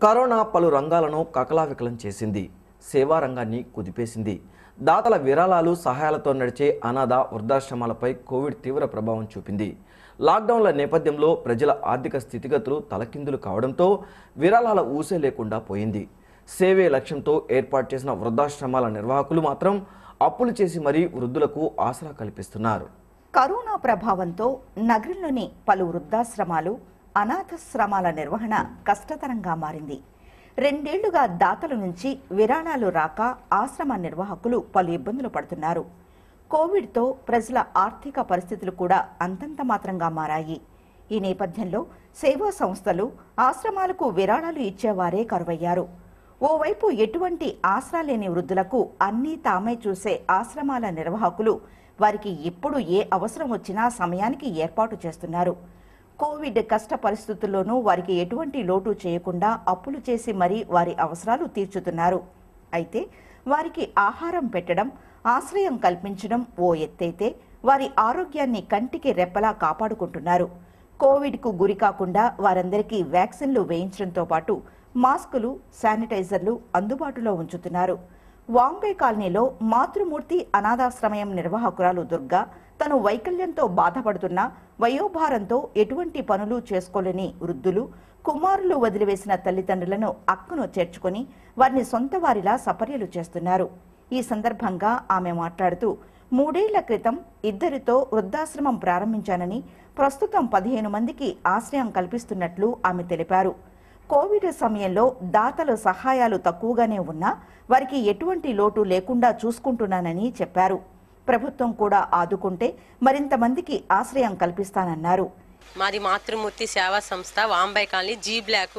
corona పలు రంగాలను కకలావికలం చేసింది సేవా రంగాన్ని కుదిపేసింది దాతల విరాళాలు సహాయాలతో నడిచే అనాథ వృద్ధాశ్రమాలపై కోవిడ్ తీవ్ర ప్రభావం చూపింది లాక్డౌన్ల నేపథ్యంలో ప్రజల ఆర్థిక స్థితిగతులు తలకిందులు కావడంతో విరాళాల ఊసే లేకుండా పోయింది సేవే లక్ష్యంతో ఏర్పాటు చేసిన వృద్ధాశ్రమాల నిర్వాహకులు మాత్రం అప్పులు చేసి మరీ వృద్ధులకు ఆసరా కల్పిస్తున్నారు కరోనా ప్రభావంతో నగరంలోని పలు వృద్ధాశ్రమాలు అనాథాశ్రమాల నిర్వహణ కష్టతరంగా మారింది రెండేళ్లుగా దాతల నుంచి విరాళాలు రాక ఆశ్రమ నిర్వాహకులు పలు ఇబ్బందులు పడుతున్నారు కోవిడ్తో ప్రజల ఆర్థిక పరిస్థితులు కూడా అంతంత మాత్రంగా మారాయి ఈ నేపథ్యంలో సేవా సంస్థలు ఆశ్రమాలకు విరాళాలు ఇచ్చేవారే కరువయ్యారు ఓవైపు ఎటువంటి ఆసరా లేని వృద్ధులకు అన్నీ తామే చూసే ఆశ్రమాల నిర్వాహకులు వారికి ఎప్పుడు ఏ అవసరం వచ్చినా సమయానికి ఏర్పాటు చేస్తున్నారు కోవిడ్ కష్ట పరిస్థితుల్లోనూ వారికి ఎటువంటి లోటు చేయకుండా అప్పులు చేసి మరీ వారి అవసరాలు తీర్చుతున్నారు అయితే వారికి ఆహారం పెట్టడం ఆశ్రయం కల్పించడం ఓ ఎత్తైతే వారి ఆరోగ్యాన్ని కంటికి రెప్పలా కాపాడుకుంటున్నారు కోవిడ్కు గురి కాకుండా వారందరికీ వ్యాక్సిన్లు వేయించడంతో పాటు మాస్కులు శానిటైజర్లు అందుబాటులో ఉంచుతున్నారు వాంబే కాలనీలో మాతృమూర్తి అనాథాశ్రమయం నిర్వాహకురాలు దుర్గా తను వైకల్యంతో బాధపడుతున్న వయోభారంతో ఎటువంటి పనులు చేసుకోలేని వృద్ధులు కుమారులు వదిలివేసిన తల్లిదండ్రులను అక్కను చేర్చుకొని వారిని సొంత వారిలా సపర్యలు చేస్తున్నారు ఈ సందర్భంగా ఆమె మాట్లాడుతూ మూడేళ్ల క్రితం ఇద్దరితో వృద్ధాశ్రమం ప్రారంభించానని ప్రస్తుతం పదిహేను మందికి ఆశ్రయం కల్పిస్తున్నట్లు ఆమె తెలిపారు కోవిడ్ సమయంలో దాతల సహాయాలు తక్కువగానే ఉన్నా వారికి ఎటువంటి లోటు లేకుండా చూసుకుంటున్నానని చెప్పారు ప్రభుత్వం కూడా ఆదుకుంటే మరింత మందికి ఆశ్రయం కల్పిస్తానన్నారు మాది మాతృమూర్తి సేవా సంస్థ వాంబై కాలనీ జీ బ్లాక్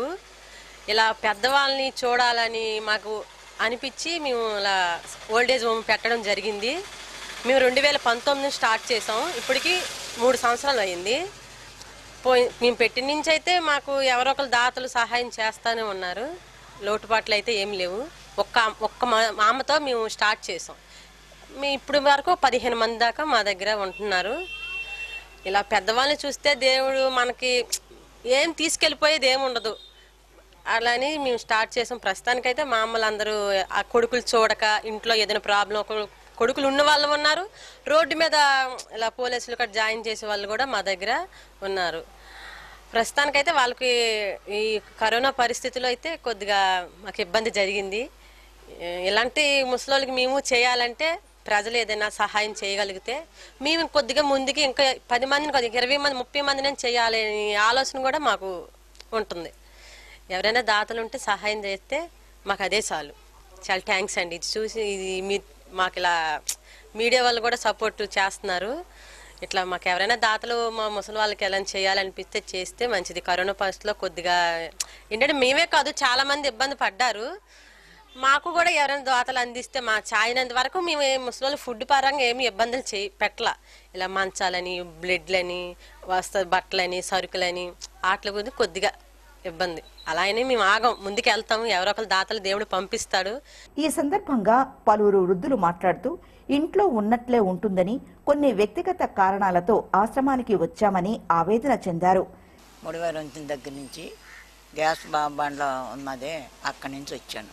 ఇలా పెద్దవాళ్ళని చూడాలని మాకు అనిపించి మేము ఇలా ఓల్డేజ్ హోమ్ పెట్టడం జరిగింది మేము రెండు వేల పంతొమ్మిది స్టార్ట్ చేసాం ఇప్పటికి మూడు సంవత్సరాలు అయింది పోయి మేము పెట్టిన నుంచి అయితే మాకు ఎవరో ఒకరు దాతలు సహాయం చేస్తూనే ఉన్నారు లోటుపాట్లు అయితే ఏం లేవు ఒక్క ఒక్క మా- మా అమ్మతో మేము స్టార్ట్ చేసాం మీ ఇప్పుడు వరకు పదిహేను మంది దాకా మా దగ్గర ఉంటున్నారు ఇలా పెద్దవాళ్ళని చూస్తే దేవుడు మనకి ఏం తీసుకెళ్ళిపోయేది ఏమి ఉండదు అలాని మేము స్టార్ట్ చేసాం ప్రస్తుతానికైతే మా అమ్మలు అందరూ ఆ కొడుకులు చూడక ఇంట్లో ఏదైనా ప్రాబ్లం ఒక కొడుకులు ఉన్న వాళ్ళు ఉన్నారు రోడ్డు మీద ఇలా పోలీసులు కట్ జాయిన్ చేసే వాళ్ళు కూడా మా దగ్గర ఉన్నారు ప్రస్తుతానికైతే వాళ్ళకి ఈ కరోనా పరిస్థితిలో అయితే కొద్దిగా మాకు ఇబ్బంది జరిగింది ఇలాంటి ముసలోళ్ళకి మేము చేయాలంటే ప్రజలు ఏదైనా సహాయం చేయగలిగితే మేము కొద్దిగా ముందుకి ఇంకా పది మందిని కొద్దిగా ఇరవై మంది ముప్పై మందిని చేయాలి అనే ఆలోచన కూడా మాకు ఉంటుంది ఎవరైనా దాతలు ఉంటే సహాయం చేస్తే మాకు అదే చాలు చాలా థ్యాంక్స్ అండి ఇది చూసి ఇది మీ మాకు ఇలా మీడియా వాళ్ళు కూడా సపోర్ట్ చేస్తున్నారు ఇట్లా మాకు ఎవరైనా దాతలు మా ముసలి వాళ్ళకి ఎలా చేయాలనిపిస్తే చేస్తే మంచిది కరోనా పరిస్థితిలో కొద్దిగా ఏంటంటే మేమే కాదు చాలా మంది ఇబ్బంది పడ్డారు మాకు కూడా ఎవరైనా దోతలు అందిస్తే మా చాయినంత వరకు మేము ఏ ముసలి ఫుడ్ పరంగా ఏమి ఇబ్బందులు చేయి పెట్టలా ఇలా మంచాలని బ్లెడ్లని వస్త్ర బట్టలని సరుకులని వాటి గురించి కొద్దిగా ఇబ్బంది అలా అని మేము ఆగం ముందుకు వెళ్తాము ఎవరో ఒకరు దాతలు దేవుడు పంపిస్తాడు ఈ సందర్భంగా పలువురు వృద్ధులు మాట్లాడుతూ ఇంట్లో ఉన్నట్లే ఉంటుందని కొన్ని వ్యక్తిగత కారణాలతో ఆశ్రమానికి వచ్చామని ఆవేదన చెందారు ముడివారి వంతెన దగ్గర నుంచి గ్యాస్ బా- బండ్ల ఉన్నదే అక్కడి నుంచి వచ్చాను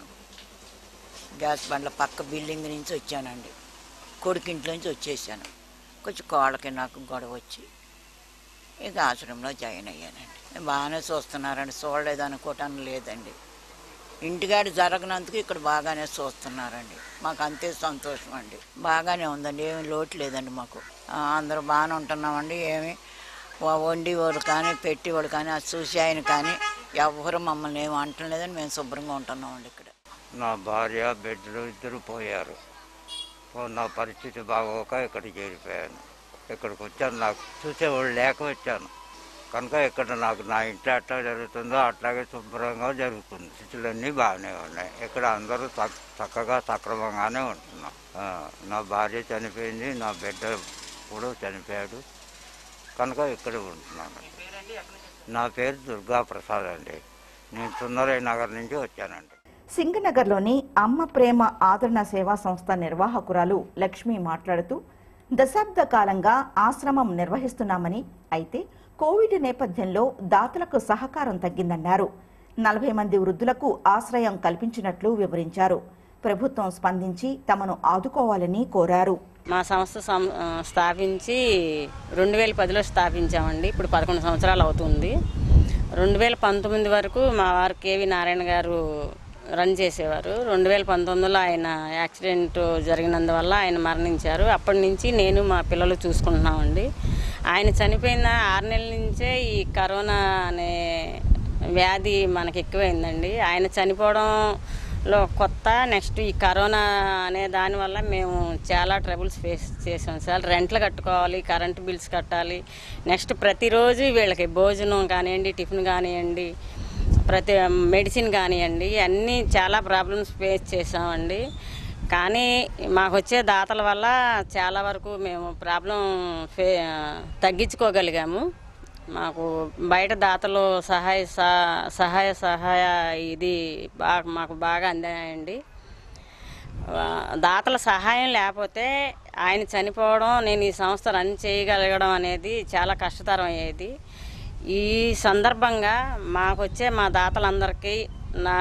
గ్యాస్ బండ్ల పక్క బిల్డింగ్ నుంచి వచ్చానండి కొడుకింట్లో నుంచి వచ్చేసాను కొంచెం కోళ్ళకి నాకు గొడవ వచ్చి ఇక ఆశ్రమంలో జాయిన్ అయ్యానండి బాగానే చూస్తున్నారండి చూడలేదు అనుకోవటానికి లేదండి ఇంటికాడ జరగనందుకు ఇక్కడ బాగానే చూస్తున్నారండి మాకు అంతే సంతోషం అండి బాగానే ఉందండి ఏమి లోటు లేదండి మాకు ఆ, అందరూ బాగానే ఉంటున్నామండి ఏమి వ- వండి వాళ్ళు కానీ పెట్టి వాళ్ళు కానీ అది చూసి ఆయన కానీ ఎవరు మమ్మల్ని ఏమి అంటలేదని మేము శుభ్రంగా ఉంటున్నామండి ఇక్కడ నా భార్య బిడ్డలు ఇద్దరు పోయారు ఓ నా పరిస్థితి బాగోక ఇక్కడికి చేరిపోయాను ఇక్కడికి వచ్చాను నాకు చూసేవాళ్ళు లేక వచ్చాను కనుక ఇక్కడ నాకు నా ఇంట్లో ఎట్లా జరుగుతుందో అట్లాగే శుభ్రంగా జరుగుతుంది స్థితులన్నీ బాగానే ఉన్నాయి ఇక్కడ అందరూ చక్- చక్కగా సక్రమంగానే ఉంటున్నాం ఆ, నా భార్య చనిపోయింది నా బిడ్డ కూడా చనిపోయాడు కనుక ఇక్కడ ఉంటున్నాను నా పేరు దుర్గా ప్రసాద్ అండి నేను సుందరయ్య నగర్ నుంచి వచ్చానండి సింగనగర్లోని అమ్మ ప్రేమ ఆదరణ సేవా సంస్థ నిర్వాహకురాలు లక్ష్మి మాట్లాడుతూ దశాబ్ద కాలంగా ఆశ్రమం నిర్వహిస్తున్నామని అయితే కోవిడ్ నేపథ్యంలో దాతలకు సహకారం తగ్గిందన్నారు నలభై మంది వృద్ధులకు ఆశ్రయం కల్పించినట్లు వివరించారు ప్రభుత్వం స్పందించి తమను ఆదుకోవాలని కోరారు మా సంస్థ సం- ఆ, స్థాపించి రెండు వేల పదిలో స్థాపించామండి ఇప్పుడు పదకొండు సంవత్సరాలు అవుతుంది రెండు వేల పంతొమ్మిది వరకు మా వారు కేవి నారాయణ గారు రన్ చేసేవారు రెండు వేల పంతొమ్మిదిలో ఆయన యాక్సిడెంట్ జరిగినందువల్ల ఆయన మరణించారు అప్పటి నుంచి నేను మా పిల్లలు చూసుకుంటున్నామండి ఆయన చనిపోయిన ఆరు నెలల నుంచే ఈ కరోనా అనే వ్యాధి మనకి ఎక్కువైందండి ఆయన చనిపోవడంలో కొత్త నెక్స్ట్ ఈ కరోనా అనే దానివల్ల మేము చాలా ట్రబుల్స్ ఫేస్ చేసాం సార్ రెంట్లు కట్టుకోవాలి కరెంట్ బిల్స్ కట్టాలి నెక్స్ట్ ప్రతిరోజు వీళ్ళకి భోజనం కానివ్వండి టిఫిన్ కానివ్వండి ప్రతి మెడిసిన్ కానివ్వండి అన్నీ చాలా ప్రాబ్లమ్స్ ఫేస్ చేసామండి కానీ మాకు వచ్చే దాతల వల్ల చాలా వరకు మేము ప్రాబ్లం ఫే తగ్గించుకోగలిగాము మాకు బయట దాతలు సహాయ సహ- సహాయ సహాయ ఇది బాగా మాకు బాగా అందాయండి ఆ, దాతల సహాయం లేకపోతే ఆయన చనిపోవడం నేను ఈ సంస్థ రన్ చేయగలగడం అనేది చాలా కష్టతరం అయ్యేది ఈ సందర్భంగా మాకు వచ్చే మా దాతలందరికీ నా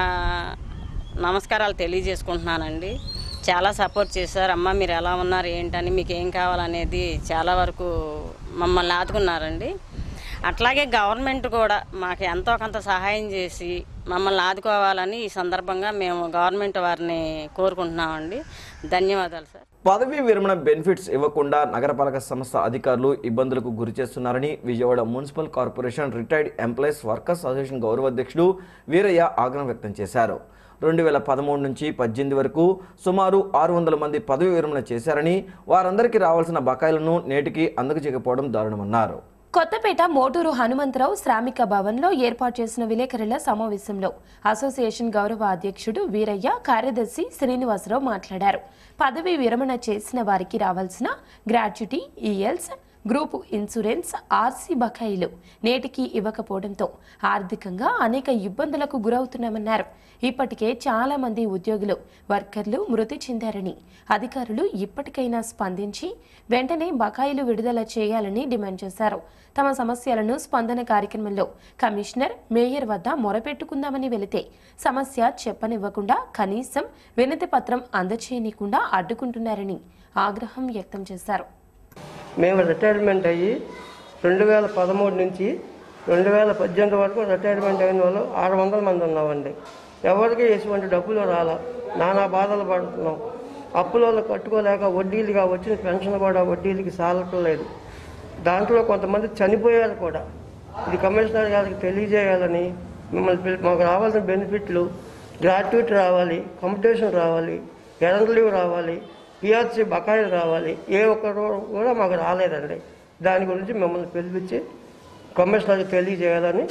నమస్కారాలు తెలియజేసుకుంటున్నానండి చాలా సపోర్ట్ చేశారు అమ్మ మీరు ఎలా ఉన్నారు ఏంటని మీకు ఏం కావాలనేది చాలా వరకు మమ్మల్ని ఆదుకున్నారండి అట్లాగే గవర్నమెంట్ కూడా మాకు ఎంతో కొంత సహాయం చేసి మమ్మల్ని ఆదుకోవాలని ఈ సందర్భంగా మేము గవర్నమెంట్ వారిని కోరుకుంటున్నామండి ధన్యవాదాలు సార్ పదవీ విరమణ బెనిఫిట్స్ ఇవ్వకుండా నగరపాలక సంస్థ అధికారులు ఇబ్బందులకు గురి చేస్తున్నారని Vijayawada municipal corporation retired employees workers association గౌరవ అధ్యక్షుడు వీరయ్య ఆగ్రహం వ్యక్తం చేశారు రెండు వేల పదమూడు నుంచి పద్దెనిమిది వరకు సుమారు ఆరు వందల మంది పదవీ విరమణ చేశారని వారందరికీ రావాల్సిన బకాయిలను నేటికి అందకచేయకపోవడం దారుణమన్నారు కొత్తపేట మోటూరు హనుమంతరావు శ్రామిక భవన్లో ఏర్పాటు చేసిన విలేకరుల సమావేశంలో అసోసియేషన్ గౌరవ అధ్యక్షుడు వీరయ్య కార్యదర్శి శ్రీనివాసరావు మాట్లాడారు పదవి విరమణ చేసిన వారికి రావాల్సిన gratuity ELs group insurance RC బకాయిలు నేటికి ఇవ్వకపోవడంతో ఆర్థికంగా అనేక ఇబ్బందులకు గురవుతున్నామన్నారు ఇప్పటికే చాలా మంది ఉద్యోగులు వర్కర్లు మృతి చెందారని అధికారులు ఇప్పటికైనా స్పందించి వెంటనే బకాయిలు విడుదల చేయాలని డిమాండ్ చేశారు తమ సమస్యలను స్పందన కార్యక్రమంలో కమిషనర్ మేయర్ వద్ద మొరపెట్టుకుందామని వెళితే సమస్య చెప్పనివ్వకుండా కనీసం వినతి పత్రం అందచేయనీయకుండా అడ్డుకుంటున్నారని ఆగ్రహం వ్యక్తం చేశారు మేము రిటైర్మెంట్ అయ్యి రెండు వేల పదమూడు నుంచి రెండు వేల పద్దెనిమిది వరకు రిటైర్మెంట్ అయిన వాళ్ళు ఆరు వందల మంది ఉన్నామండి ఎవరికి ఎటువంటి డబ్బులు రాలా నానా బాధలు పడుతున్నాం అప్పులలో కట్టుకోలేక వడ్డీలుగా వచ్చిన పెన్షన్ కూడా వడ్డీలకి సాలట్లేదు దాంట్లో కొంతమంది చనిపోయారు కూడా ఇది కమిషనర్ గారికి తెలియజేయాలని మిమ్మల్ని పిలి- మాకు రావాల్సిన బెనిఫిట్లు గ్రాట్యుటీ రావాలి కంపిటీషన్ రావాలి ఎరంట్ లీవ్ రావాలి పిఆర్సీ బకాయిలు రావాలి ఏ ఒక్కరు కూడా మాకు రాలేదండి దాని గురించి మిమ్మల్ని పిలిపించి కమిషనర్కి తెలియజేయాలని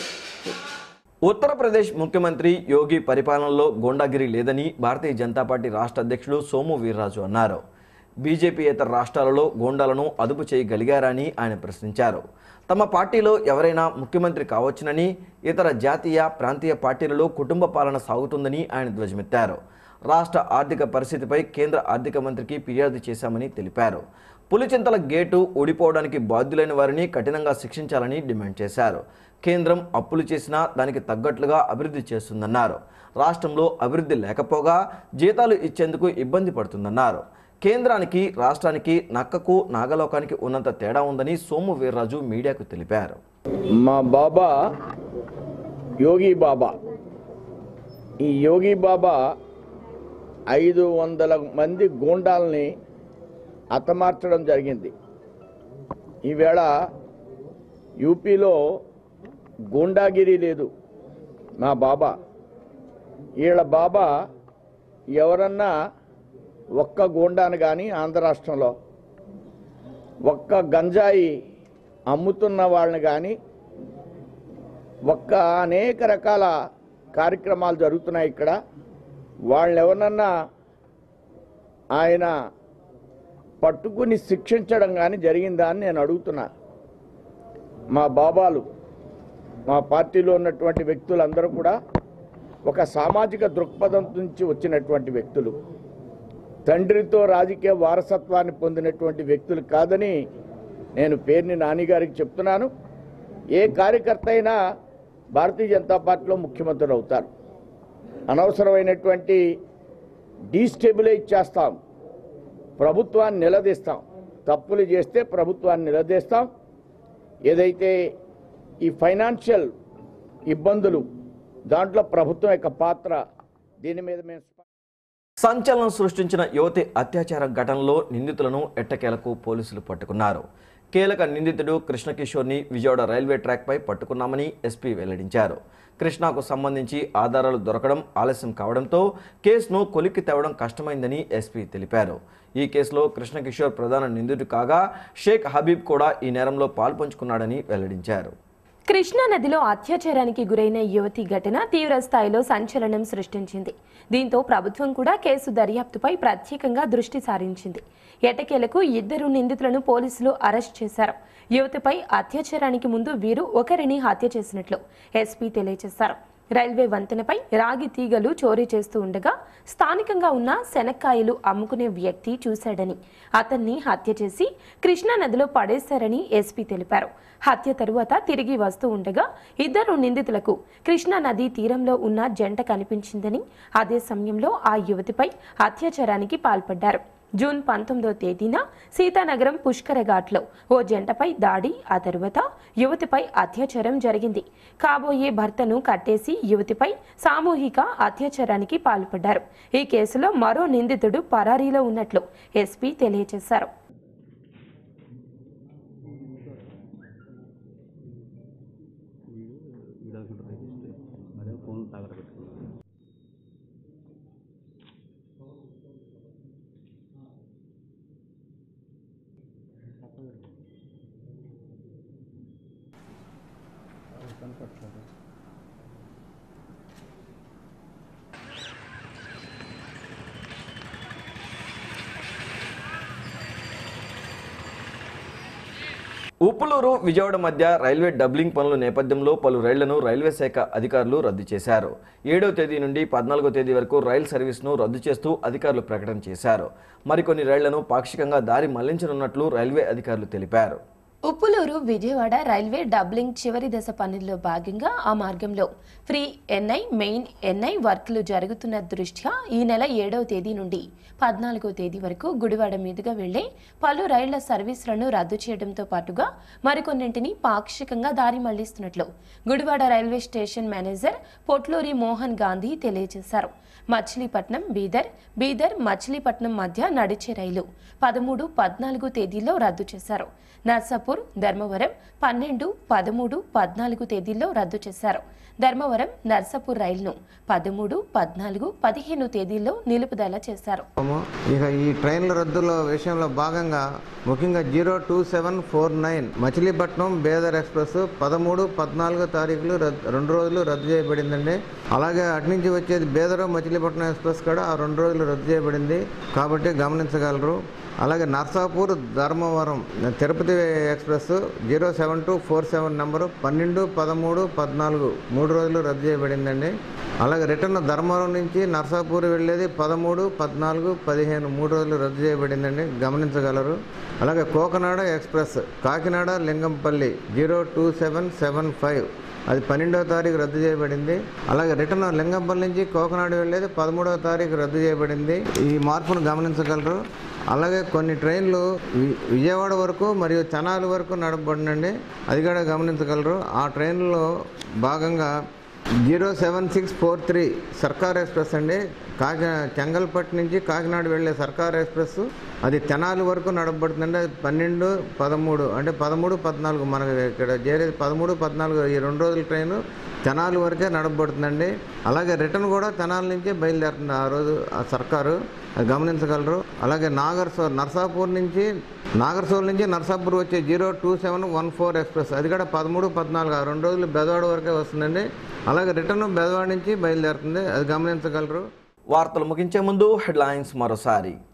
ఉత్తరప్రదేశ్ ముఖ్యమంత్రి యోగి పరిపాలనలో గోండాగిరి లేదని భారతీయ జనతా పార్టీ రాష్ట్ర అధ్యక్షుడు సోము వీర్రాజు అన్నారు బీజేపీయేతర రాష్ట్రాలలో గోండాలను అదుపు చేయగలిగారని ఆయన ప్రశ్నించారు తమ పార్టీలో ఎవరైనా ముఖ్యమంత్రి కావచ్చునని ఇతర జాతీయ ప్రాంతీయ పార్టీలలో కుటుంబ పాలన సాగుతుందని ఆయన ధ్వజమెత్తారు రాష్ట్ర ఆర్థిక పరిస్థితిపై కేంద్ర ఆర్థిక మంత్రికి ఫిర్యాదు చేశామని తెలిపారు పులిచింతల గేటు ఊడిపోవడానికి బాధ్యులైన వారిని కఠినంగా శిక్షించాలని డిమాండ్ చేశారు కేంద్రం అప్పులు చేసినా దానికి తగ్గట్లుగా అభివృద్ధి చేస్తుందన్నారు రాష్ట్రంలో అభివృద్ధి లేకపోగా జీతాలు ఇచ్చేందుకు ఇబ్బంది పడుతుందన్నారు కేంద్రానికి రాష్ట్రానికి నక్కకు నాగలోకానికి ఉన్నంత తేడా ఉందని సోము వీర్రాజు మీడియాకు తెలిపారు మా బాబా యోగి బాబా ఈ యోగి బాబా ఐదు వందల మంది గూండాల్ని హతమార్చడం జరిగింది ఈవేళ యూపీలో గూండాగిరి లేదు మా బాబా వీళ్ళ బాబా ఎవరన్నా ఒక్క గూండాను కానీ ఆంధ్ర రాష్ట్రంలో ఒక్క గంజాయి అమ్ముతున్న వాళ్ళని కానీ ఒక్క అనేక రకాల కార్యక్రమాలు జరుగుతున్నాయి ఇక్కడ వాళ్ళని ఎవరినన్నా ఆయన పట్టుకుని శిక్షించడం కానీ జరిగిందా అని నేను అడుగుతున్నా మా బాబాలు మా పార్టీలో ఉన్నటువంటి వ్యక్తులందరూ కూడా ఒక సామాజిక దృక్పథం నుంచి వచ్చినటువంటి వ్యక్తులు తండ్రితో రాజకీయ వారసత్వాన్ని పొందినటువంటి వ్యక్తులు కాదని నేను పేరుని నాని గారికి చెప్తున్నాను ఏ కార్యకర్త అయినా భారతీయ జనతా పార్టీలో ముఖ్యమంత్రులు అవుతారు అనవసరమైనటువంటి డీస్టెబిలైజ్ చేస్తాం ప్రభుత్వాన్ని నిలదీస్తాం తప్పులు చేస్తే ప్రభుత్వాన్ని నిలదీస్తాం ఏదైతే ఈ ఫైనాన్షియల్ ఇబ్బందులు దాంట్లో ప్రభుత్వం యొక్క పాత్ర దీని మీద మేము స్ప- సంచలనం సృష్టించిన యువతి అత్యాచార ఘటనలో నిందితులను ఎట్టకేలకు పోలీసులు పట్టుకున్నారు కీలక నిందితుడు కృష్ణకిషోర్ని విజయవాడ రైల్వే ట్రాక్పై పట్టుకున్నామని ఎస్పీ వెల్లడించారు కృష్ణకు సంబంధించి ఆధారాలు దొరకడం ఆలస్యం కావడంతో కేసును కొలిక్కి తేవడం కష్టమైందని ఎస్పీ తెలిపారు ఈ కేసులో కృష్ణకిషోర్ ప్రధాన నిందితుడు కాగా షేక్ హబీబ్ కూడా ఈ నేరంలో పాల్పంచుకున్నాడని వెల్లడించారు కృష్ణా నదిలో అత్యాచారానికి గురైన యువతి ఘటన తీవ్ర స్థాయిలో సంచలనం సృష్టించింది దీంతో ప్రభుత్వం కూడా కేసు దర్యాప్తుపై ప్రత్యేకంగా దృష్టి సారించింది ఎటకేలకు ఇద్దరు నిందితులను పోలీసులు అరెస్ట్ చేశారు యువతిపై అత్యాచారానికి ముందు వీరు ఒకరిని హత్య చేసినట్లు ఎస్పీ తెలియజేశారు రైల్వే వంతెనపై రాగి తీగలు చోరీ చేస్తూ ఉండగా స్థానికంగా ఉన్న శనక్కాయలు అమ్ముకునే వ్యక్తి చూశాడని అతన్ని హత్య చేసి కృష్ణా నదిలో పడేశారని ఎస్పీ తెలిపారు హత్య తరువాత తిరిగి వస్తూ ఉండగా ఇద్దరు నిందితులకు కృష్ణా నదీ తీరంలో ఉన్న జంట కనిపించిందని అదే సమయంలో ఆ యువతిపై అత్యాచారానికి పాల్పడ్డారు జూన్ పంతొమ్మిదో తేదీన సీతానగరం పుష్కర ఘాట్లో ఓ జంటపై దాడి ఆ తరువాత యువతిపై అత్యాచారం జరిగింది కాబోయే భర్తను కట్టేసి యువతిపై సామూహిక అత్యాచారానికి పాల్పడ్డారు ఈ కేసులో మరో నిందితుడు పరారీలో ఉన్నట్లు ఎస్పీ తెలియజేశారు ఉప్పులూరు విజయవాడ మధ్య రైల్వే డబ్లింగ్ పనుల నేపథ్యంలో పలు రైళ్లను రైల్వే శాఖ అధికారులు రద్దు చేశారు ఏడో తేదీ నుండి పద్నాలుగో తేదీ వరకు రైలు సర్వీస్ను రద్దు చేస్తూ అధికారులు ప్రకటన చేశారు మరికొన్ని రైళ్లను పాక్షికంగా దారి మళ్లించనున్నట్లు రైల్వే అధికారులు తెలిపారు ఉప్పులూరు విజయవాడ రైల్వే డబ్లింగ్ చివరి దశ పనుల్లో భాగంగా ఆ మార్గంలో ఫ్రీ ఎన్ఐ మెయిన్ ఎన్ఐ వర్క్లు జరుగుతున్న దృష్ట్యా ఈ నెల ఏడవ తేదీ నుండి పద్నాలుగో తేదీ వరకు గుడివాడ మీదుగా వెళ్లే పలు రైళ్ల సర్వీసులను రద్దు చేయడంతో పాటుగా మరికొన్నింటిని పాక్షికంగా దారి మళ్లిస్తున్నట్లు Gudivada railway station manager Potluri Mohan Gandhi తెలియజేశారు మచిలీపట్నం బీదర్ బీదర్ మచిలీపట్నం మధ్య నడిచే రైలు పదమూడు పద్నాలుగు తేదీల్లో రద్దు చేశారు నర్సాపూర్ ధర్మవరం పన్నెండు పదమూడు పద్నాలుగు తేదీల్లో రద్దు చేశారు ధర్మవరం నర్సాపూర్ రైలును పదమూడు పద్నాలుగు పదిహేను తేదీల్లో నిలుపుదల చేశారు ఇక ఈ ట్రైన్ల రద్దుల విషయంలో భాగంగా ముఖ్యంగా zero two seven four nine Machilipatnam Bidar express పదమూడు పద్నాలుగో తారీఖులు రద్దు రెండు రోజులు రద్దు చేయబడిందండి అలాగే అటు నుంచి వచ్చేది బేదరు మచిలీపట్నం ఎక్స్ప్రెస్ కూడా ఆ రెండు రోజులు రద్దు చేయబడింది కాబట్టి గమనించగలరు అలాగే Narsapur Dharmavaram Tirupati express zero seven two four seven number పన్నెండు పదమూడు పద్నాలుగు మూడు రోజులు రద్దు చేయబడిందండి అలాగే రిటర్న్ ధర్మవరం నుంచి నర్సాపూర్ వెళ్ళేది పదమూడు పద్నాలుగు పదిహేను మూడు రోజులు రద్దు చేయబడిందండి గమనించగలరు అలాగే Cocanada express Kakinada Lingampalli zero two seven seven five అది పన్నెండవ తారీఖు రద్దు చేయబడింది అలాగే రిటర్న్ లింగంపల్లి నుంచి కోకనాడు వెళ్ళేది పదమూడవ తారీఖు రద్దు చేయబడింది ఈ మార్పును గమనించగలరు అలాగే కొన్ని ట్రైన్లు వి- విజయవాడ వరకు మరియు తెనాలి వరకు నడపబడినండి అది కూడా గమనించగలరు ఆ ట్రైన్లో భాగంగా zero seven six four three Circar express అండి కాకి చెంగల్పట్టు నుంచి కాకినాడ వెళ్ళే సర్కార్ ఎక్స్ప్రెస్ అది తెనాలి వరకు నడపబడుతుందండి అది పన్నెండు పదమూడు అంటే పదమూడు పద్నాలుగు మనకి ఇక్కడ చేరేది పదమూడు పద్నాలుగు ఈ రెండు రోజుల ట్రైను తెనాలి వరకే నడపబడుతుందండి అలాగే రిటర్న్ కూడా తెనాలి నుంచి బయలుదేరుతుంది ఆ రోజు ఆ సర్కారు అది గమనించగలరు అలాగే నాగర్సోల్ నర్సాపూర్ నుంచి నాగర్సోల్ నుంచి నర్సాపూర్ వచ్చే zero two seven one four express అది కూడా పదమూడు పద్నాలుగు ఆ రెండు రోజులు బెదవాడ వరకే వస్తుందండి అలాగే రిటర్న్ బెదవాడ నుంచి బయలుదేరుతుంది అది గమనించగలరు వార్తలు ముగించే ముందు హెడ్లైన్స్ మరోసారి